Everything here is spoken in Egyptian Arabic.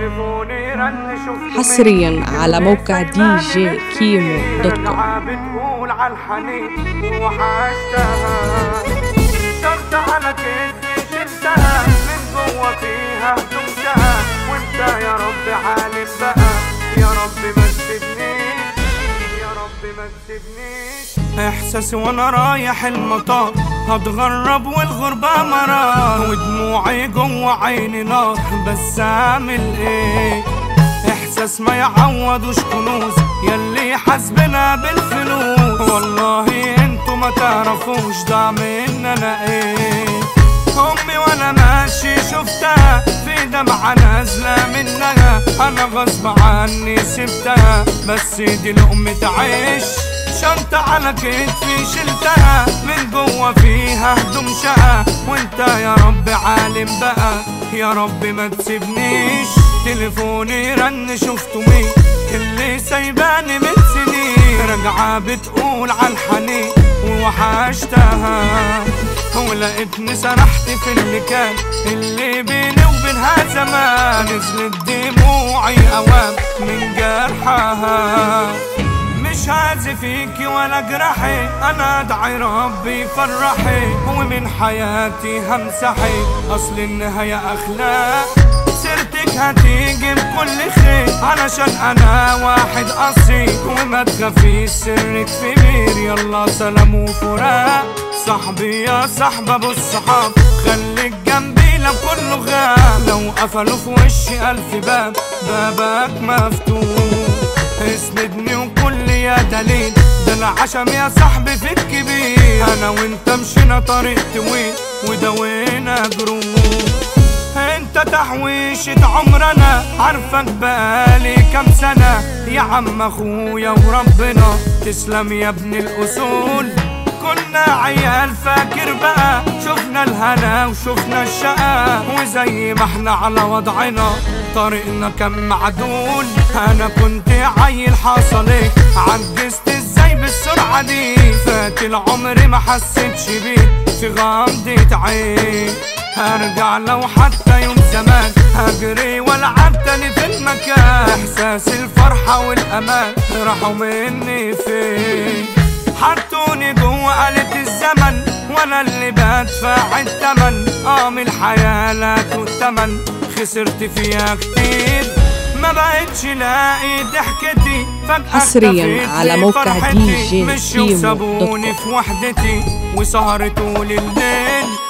تليفوني رن شفت حصريا على موقع دي جي كيمو دوت كوم رجعة بتقول على الحنين وحشتها شرط على كتفي شلتها من جوه فيها هدومتها وانت يا رب عالم بقى يا رب ما تسيبنيش يا رب ما تسيبنيش احساسي وانا رايح المطار هتغرب والغربة مرار ودموعي جوه عيني نار بس اعمل ايه احساس ما يعوضوش كنوز يلي حاسبنا بالفلوس والله انتوا ما تعرفوش ده من انا ايه امي وانا ماشي شفتها في دمعة نازلة منها انا غصب عني سبتها بس دي لقمة تعيش شنطة على كتفي شلتها من جوه فيها هدوم شقة وانت يا رب عالم بقى يا رب ما تسيبنيش تليفوني رن شفته مين اللي سايباني من سنين رجعة بتقول على الحنين ووحشتها ولقيتني سرحت في اللي كان اللي بيني وبينها زمان نزلت دموعي اوام من جرحها مش هاذي فيكي ولا جرحي انا ادعي ربي يفرحي ومن حياتي همسحي اصل النهاية اخلاق سيرتك هتيجي بكل خير علشان انا واحد اصيل وما تخافيش سرك في بير يلا سلام وفراق صاحبي يا صاحب ابو الصحاب خليك جنبي لو كله غاب لو قفلوا في وشي الف باب بابك مفتوح اسندني وكل يا دليل ده انا عشم يا صاحبي في الكبير انا وانت مشينا طريق طويل ودوينا جروح انت تحويشة عمرنا عارفك بقالي كام سنة يا عم اخويا وربنا تسلم يا ابن الاصول كنا عيال فاكر بقى شفنا الهنا وشفنا الشقا وزي ما احنا على وضعنا طريقنا كان معدول انا كنت عيل حصل ايه عجزت ازاي بالسرعة دي فات العمر ما حسيتش بيه في غمضة عين هرجع لو حتى يوم زمان هجري والعب تاني في المكان احساس الفرحة والامان راحوا مني فين حطوني جوه آلة الزمن وانا اللي بدفع التمن اه من الحياة لا تؤتمن خسرت فيها كتير ما بقتش لاقي ضحكتي فجأة حصرياً اختفيت على لي موقع فرحتي. دي جي مشوا كيمو دوت وسابوني كوم. في وحدتي وسهرت طول الليل